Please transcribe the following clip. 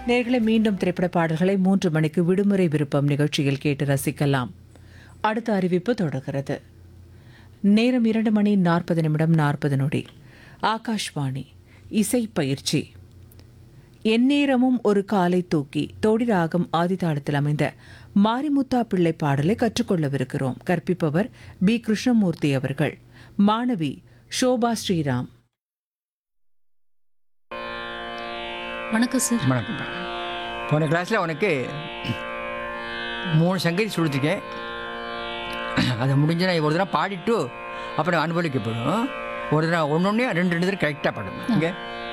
நேர்களை மீண்டும் திரைப்பட பாடல்களை மூன்று மணிக்கு விடுமுறை விருப்பம் நிகழ்ச்சியில் கேட்டு ரசிக்கலாம் அடுத்த அறிவிப்பு தொடர்கிறது நேரம் இரண்டு மணி நாற்பது நிமிடம் நாற்பது நொடி ஆகாஷ்வாணி இசை பயிற்சி எந்நேரமும் ஒரு காலை தூக்கி தோடி ராகம் ஆதிதாளத்தில் அமைந்த மாரிமுத்தா பிள்ளை பாடலை கற்றுக்கொள்ளவிருக்கிறோம் கற்பிப்பவர் பி கிருஷ்ணமூர்த்தி அவர்கள் மாணவி ஷோபா ஸ்ரீராம் வணக்கம் சார் வணக்கம் போன கிளாஸில் உனக்கு மூணு சங்கதி சொல்லியிருக்கேன் அதை முடிஞ்சு நான் ஒரு தடவை பாடிட்டு அப்புறம் அனுபவிக்கப்படும் ஒரு தடவை ஒன்று ஒன்றே ரெண்டு ரெண்டு தடவை கரெக்டாக பாடணும் இங்கே